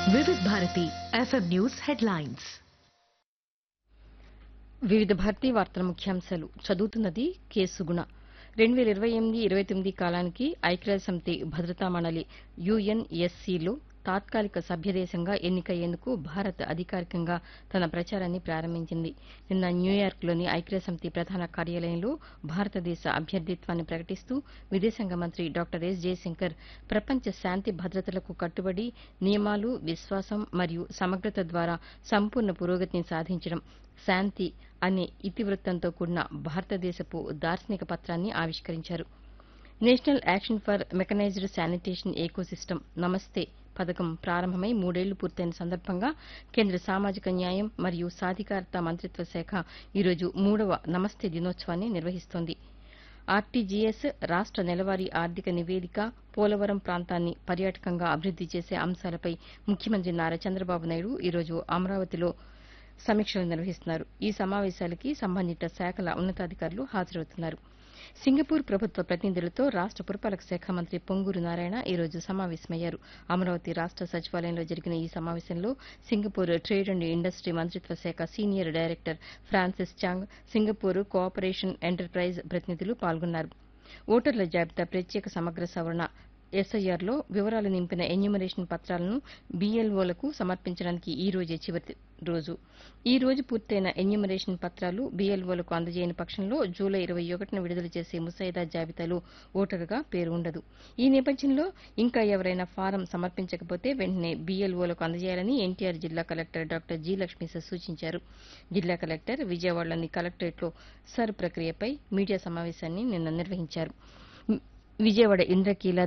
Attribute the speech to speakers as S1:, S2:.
S1: వివిధ Bharati FM news headlines
S2: వివిధ భారతీ వార్తల ముఖ్యాంశాలు చదువుతున్నది కె సుగుణ రెండు వేల ఇరవై ఎనిమిది ఇరవై తొమ్మిది కాలానికి ఐక్యరాజ్య సమితి భద్రతా మండలి యుఎన్ఎస్సీలో తాత్కాలిక సభ్యదేశంగా ఎన్నికయ్యేందుకు భారత్ అధికారికంగా తన ప్రచారాన్ని ప్రారంభించింది నిన్న న్యూయార్క్లోని ఐక్యరాజ్య సమితి ప్రధాన కార్యాలయంలో భారతదేశ అభ్యర్థిత్వాన్ని ప్రకటిస్తూ విదేశాంగ మంత్రి డాక్టర్ ఎస్ జయశంకర్ ప్రపంచ శాంతి భద్రతలకు కట్టుబడి నియమాలు విశ్వాసం మరియు సమగ్రత ద్వారా సంపూర్ణ పురోగతిని సాధించడం శాంతి అనే ఇతివృత్తంతో కూడిన భారతదేశపు దార్శనిక పత్రాన్ని ఆవిష్కరించారు national action for mechanised sanitation ecosystem Namaste పథకం ప్రారంభమై మూడేళ్లు పూర్తయిన సందర్భంగా కేంద్ర సామాజిక న్యాయం మరియు సాధికారత మంత్రిత్వ శాఖ ఈరోజు మూడవ నమస్తే దినోత్సవాన్ని నిర్వహిస్తోంది ఆర్టీజీఎస్ రాష్ట నెలవారీ ఆర్థిక నివేదిక పోలవరం ప్రాంతాన్ని పర్యాటకంగా అభివృద్ది చేసే అంశాలపై ముఖ్యమంత్రి నారా చంద్రబాబు నాయుడు ఈరోజు అమరావతిలో సమీక్షలు నిర్వహిస్తున్నారు ఈ సమావేశాలకి సంబంధిత శాఖల ఉన్నతాధికారులు హాజరవుతున్నారు సింగపూర్ ప్రభుత్వ ప్రతినిధులతో రాష్ట పురపాలక శాఖ మంత్రి పొంగూరు నారాయణ ఈ రోజు సమావేశమయ్యారు అమరావతి రాష్ట సచివాలయంలో జరిగిన ఈ సమావేశంలో సింగపూర్ ట్రేడ్ అండ్ ఇండస్ట్రీ మంత్రిత్వ శాఖ senior director Francis Chang Singapore cooperation enterprise ప్రతినిధులు పాల్గొన్నారు ఓటర్ల జాబితా ప్రత్యేక సమగ్ర సవరణ ఎస్ఐఆర్లో వివరాలు నింపిన ఎన్యూమరేషన్ పత్రాలను బీఎల్ఓలకు సమర్పించడానికి ఈ రోజే చివరి రోజు ఈ రోజు పూర్తయిన ఎన్యూమరేషన్ పత్రాలు బీఎల్ఓలకు అందజేయని పక్షంలో జూలై ఇరవై ఒకటిన విడుదల చేసే ముసాయిదా జాబితాలో ఓటరుగా పేరు ఉండదు ఈ నేపథ్యంలో ఇంకా ఎవరైనా ఫారం సమర్పించకపోతే వెంటనే బీఎల్ఓలకు అందజేయాలని ఎన్టీఆర్ జిల్లా కలెక్టర్ డాక్టర్ జి లక్ష్మీస సూచించారు జిల్లా కలెక్టర్ విజయవాడలోని కలెక్టరేట్లో సర్ ప్రక్రియపై మీడియా సమావేశాన్ని నిన్న నిర్వహించారు విజయవాడ ఇంద్రకీల